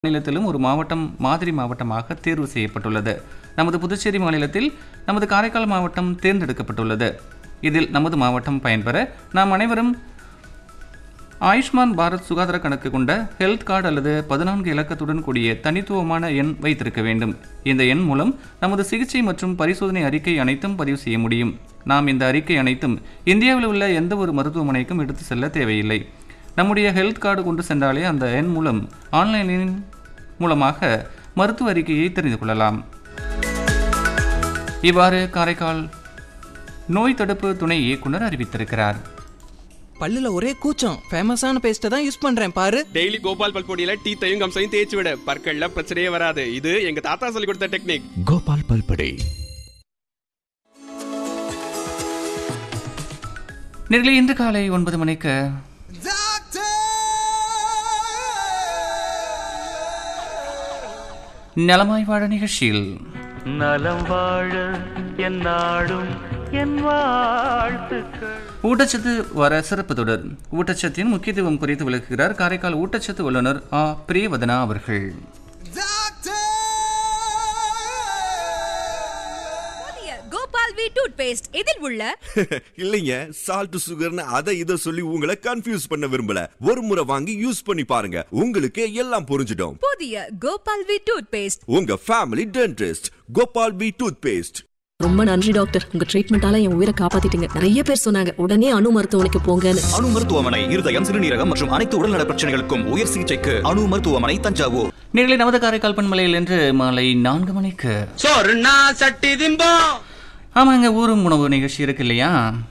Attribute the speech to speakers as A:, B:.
A: மாநிலத்திலும் ஒரு மாவட்டம் மாதிரி மாவட்டமாக தேர்வு செய்யப்பட்டுள்ளது நமது புதுச்சேரி மாநிலத்தில் நமது காரைக்கால் மாவட்டம் தேர்ந்தெடுக்கப்பட்டுள்ளது இதில் நமது மாவட்டம் பயன்பெற நாம் அனைவரும் ஆயுஷ்மான் பாரத் சுகாதார கணக்கு கொண்ட ஹெல்த் கார்டு அல்லது பதினான்கு இலக்கத்துடன் கூடிய தனித்துவமான எண் வைத்திருக்க வேண்டும் இந்த எண் மூலம் நமது சிகிச்சை மற்றும் பரிசோதனை அறிக்கை அனைத்தும் பதிவு செய்ய முடியும் நாம் இந்த அறிக்கை அனைத்தும் இந்தியாவில் உள்ள எந்த ஒரு மருத்துவமனைக்கும் எடுத்து செல்ல தேவையில்லை நம்முடைய ஹெல்த் கார்டு கொண்டு சென்றாலே அந்த எண் மூலம் ஆன்லைனின் மூலமாக மருத்துவ அறிக்கையை தெரிந்து கொள்ளலாம் இவ்வாறு காரைக்கால் நோய் தடுப்பு துணை இயக்குனர் அறிவித்திருக்கிறார்
B: பல்லுல ஒரே கூச்சம் ஃபேமஸான பேஸ்ட்டை தான் யூஸ் பண்றேன் பாரு
C: டெய்லி கோபால் பல்பொடியில டீத்தையும் கம்சையும் தேய்ச்சி விட பற்கள்ல பிரச்சனையே வராது இது எங்க தாத்தா சொல்லி கொடுத்த டெக்னிக்
D: கோபால் பல்படே
A: நேர்களே இன்று காலை ஒன்பது மணிக்கு நலமாய் வாழ நிகழ்ச்சியில்
E: நலம் வாழ என் நாடும் என் வாழ்த்துக்கள்
A: ஊட்டச்சத்து வர சிறப்பு தொடர் ஊட்டச்சத்தின் முக்கியத்துவம் குறித்து விளக்குகிறார் காரைக்கால் ஊட்டச்சத்து வல்லுநர் ஆ பிரியவதனா அவர்கள்
F: புதிய கோபால் வி டூத் பேஸ்ட் இதில் உள்ள
G: இல்லைங்க சால்ட் சுகர்னு அதை இதை சொல்லி உங்களை கன்ஃபியூஸ் பண்ண விரும்பல ஒரு முறை வாங்கி யூஸ் பண்ணி பாருங்க உங்களுக்கு எல்லாம் புரிஞ்சிடும்
F: புதிய கோபால் வி டூத் பேஸ்ட்
G: உங்க family dentist Gopal B toothpaste
H: ரொம்ப நன்றி டாக்டர் உங்க ட்ரீட்மெண்டால என் உயிரை காப்பாத்திட்டீங்க நிறைய பேர் சொன்னாங்க உடனே அணு மருத்துவமனைக்கு போங்கன்னு
D: அணு மருத்துவமனை இருதயம் சிறுநீரகம் மற்றும் அனைத்து உடல்நல பிரச்சனைகளுக்கும் உயர் சிகிச்சைக்கு அணு மருத்துவமனை தஞ்சாவூர்
A: நேர்களை நமது காரைக்கால் பண்பலையில் என்று மாலை நான்கு மணிக்கு
C: சோறுனா சட்டி திம்பம்
A: ஆமாங்க ஊரும் உணவு நிகழ்ச்சி இருக்கு இல்லையா